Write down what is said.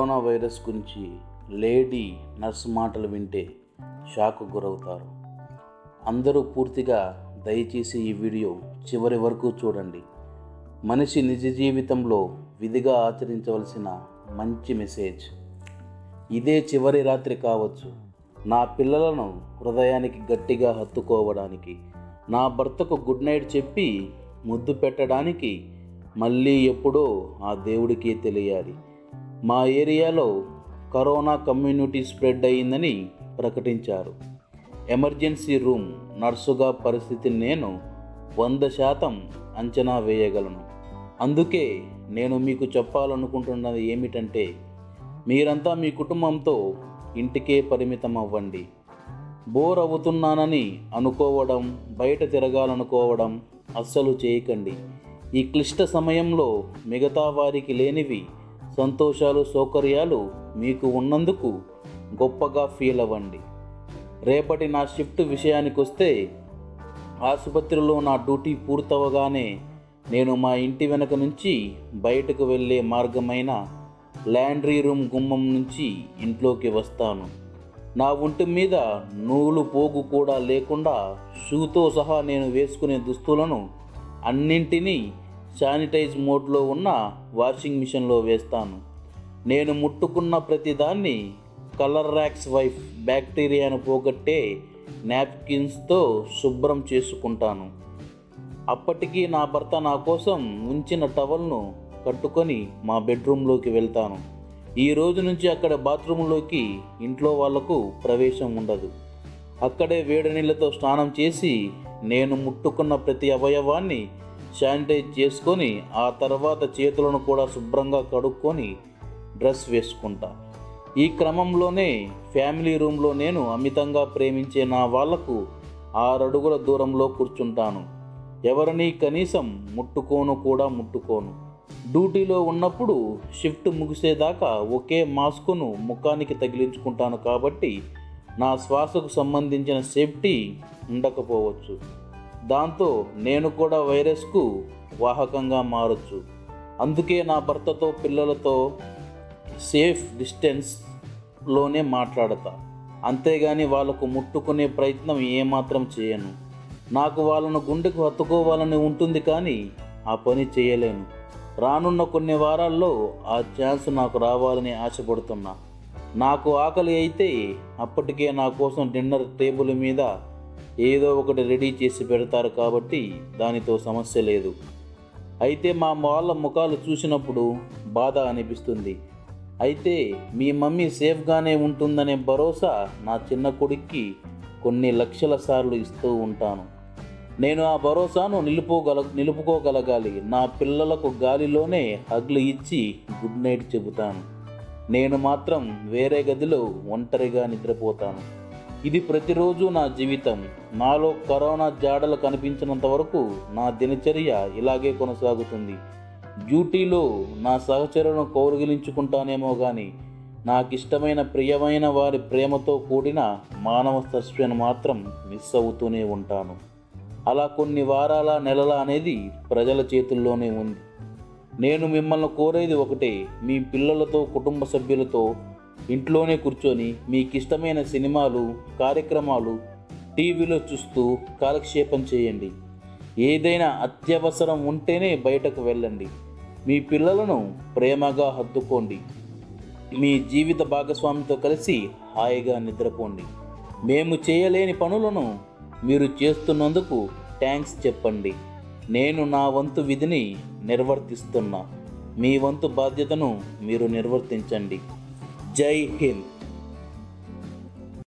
corona virus గురించి lady nurse మాటలు వింటే షాక్ గురవుతారు అందరూ పూర్తిగా దయచేసి ఈ వీడియో చివరి వరకు చూడండి మనిషి నిజ జీవితంలో విధిగా ఆచరించవలసిన మంచి మెసేజ్ ఇదే చివరి రాత్రి కావచ్చు నా పిల్లలను హృదయానికి గట్టిగా హత్తుకోవడానికి నా భర్తకు గుడ్ నైట్ చెప్పి ముద్దు పెట్టడానికి మళ్ళీ ఎప్పుడో ఆ దేవుడికి తెలియాలి మా ఏరియాలో కరోనా కమ్యూనిటీ స్ప్రెడ్ అయ్యిందని ప్రకటించారు ఎమర్జెన్సీ రూమ్ నర్సుగా పరిస్థితిని నేను వంద శాతం అంచనా వేయగలను అందుకే నేను మీకు చెప్పాలనుకుంటున్నది ఏమిటంటే మీరంతా మీ కుటుంబంతో ఇంటికే పరిమితం అవ్వండి బోర్ అవుతున్నానని అనుకోవడం బయట తిరగాలనుకోవడం అస్సలు చేయకండి ఈ క్లిష్ట సమయంలో మిగతా వారికి లేనివి సంతోషాలు సౌకర్యాలు మీకు ఉన్నందుకు గొప్పగా ఫీల్ అవ్వండి రేపటి నా షిఫ్ట్ విషయానికి వస్తే ఆసుపత్రిలో నా డ్యూటీ పూర్తవగానే నేను మా ఇంటి వెనక నుంచి బయటకు వెళ్ళే మార్గమైన ల్యాండ్రీ రూమ్ గుమ్మం నుంచి ఇంట్లోకి వస్తాను నా ఒంటి మీద నూలు పోగు కూడా లేకుండా షూతో సహా నేను వేసుకునే దుస్తులను అన్నింటినీ శానిటైజ్ మోడ్లో ఉన్న వాషింగ్ మిషన్లో వేస్తాను నేను ముట్టుకున్న ప్రతిదాన్ని కలర్ ర్యాక్స్ వైఫ్ బ్యాక్టీరియాను పోగొట్టే నాప్కిన్స్తో శుభ్రం చేసుకుంటాను అప్పటికి నా భర్త నా కోసం ఉంచిన టవల్ను కట్టుకొని మా బెడ్రూమ్లోకి వెళ్తాను ఈ రోజు నుంచి అక్కడ బాత్రూంలోకి ఇంట్లో వాళ్లకు ప్రవేశం ఉండదు అక్కడే వేడి నీళ్ళతో స్నానం చేసి నేను ముట్టుకున్న ప్రతి అవయవాన్ని శానిటైజ్ చేసుకొని ఆ తర్వాత చేతులను కూడా శుభ్రంగా కడుక్కొని డ్రెస్ వేసుకుంటా ఈ క్రమంలోనే ఫ్యామిలీ రూమ్లో నేను అమితంగా ప్రేమించే నా వాళ్లకు ఆరడుగుల దూరంలో కూర్చుంటాను ఎవరిని కనీసం ముట్టుకోను కూడా ముట్టుకోను డ్యూటీలో ఉన్నప్పుడు షిఫ్ట్ ముగిసేదాకా ఒకే మాస్కును ముఖానికి తగిలించుకుంటాను కాబట్టి నా శ్వాసకు సంబంధించిన సేఫ్టీ ఉండకపోవచ్చు దాంతో నేను కూడా వైరస్కు వాహకంగా మారచ్చు అందుకే నా భర్తతో పిల్లలతో సేఫ్ డిస్టెన్స్లోనే మాట్లాడతా అంతేగాని వాళ్ళకు ముట్టుకునే ప్రయత్నం ఏమాత్రం చేయను నాకు వాళ్ళను గుండెకు హత్తుకోవాలని ఉంటుంది కానీ ఆ పని చేయలేను రానున్న కొన్ని వారాల్లో ఆ ఛాన్స్ నాకు రావాలని ఆశపడుతున్నా నాకు ఆకలి అయితే అప్పటికే నా కోసం డిన్నర్ టేబుల్ మీద ఏదో ఒకటి రెడీ చేసి పెడతారు కాబట్టి దానితో సమస్య లేదు అయితే మా వాళ్ళ ముఖాలు చూసినప్పుడు బాధ అనిపిస్తుంది అయితే మీ మమ్మీ సేఫ్గానే ఉంటుందనే భరోసా నా చిన్న కొడుక్కి కొన్ని లక్షల సార్లు ఇస్తూ ఉంటాను నేను ఆ భరోసాను నిలుపుకోగల నిలుపుకోగలగాలి నా పిల్లలకు గాలిలోనే హగ్లు ఇచ్చి గుడ్ నైట్ చెబుతాను నేను మాత్రం వేరే గదిలో ఒంటరిగా నిద్రపోతాను ఇది ప్రతిరోజు నా జీవితం నాలో కరోనా జాడలు కనిపించినంత వరకు నా దినచర్య ఇలాగే కొనసాగుతుంది డ్యూటీలో నా సహచరులను కౌరుగిలించుకుంటానేమో కానీ నాకు ఇష్టమైన ప్రియమైన వారి ప్రేమతో కూడిన మానవ స్పర్శను మాత్రం మిస్ అవుతూనే ఉంటాను అలా కొన్ని వారాల నెలల అనేది ప్రజల చేతుల్లోనే ఉంది నేను మిమ్మల్ని కోరేది ఒకటే మీ పిల్లలతో కుటుంబ సభ్యులతో ఇంట్లోనే కూర్చొని మీకు ఇష్టమైన సినిమాలు కార్యక్రమాలు టీవీలో చూస్తూ కాలక్షేపం చేయండి ఏదైనా అత్యవసరం ఉంటేనే బయటకు వెళ్ళండి మీ పిల్లలను ప్రేమగా హత్తుకోండి మీ జీవిత భాగస్వామితో కలిసి హాయిగా నిద్రపోండి మేము చేయలేని పనులను మీరు చేస్తున్నందుకు థ్యాంక్స్ చెప్పండి నేను నా వంతు విధిని నిర్వర్తిస్తున్నా మీ వంతు బాధ్యతను మీరు నిర్వర్తించండి జై హింద్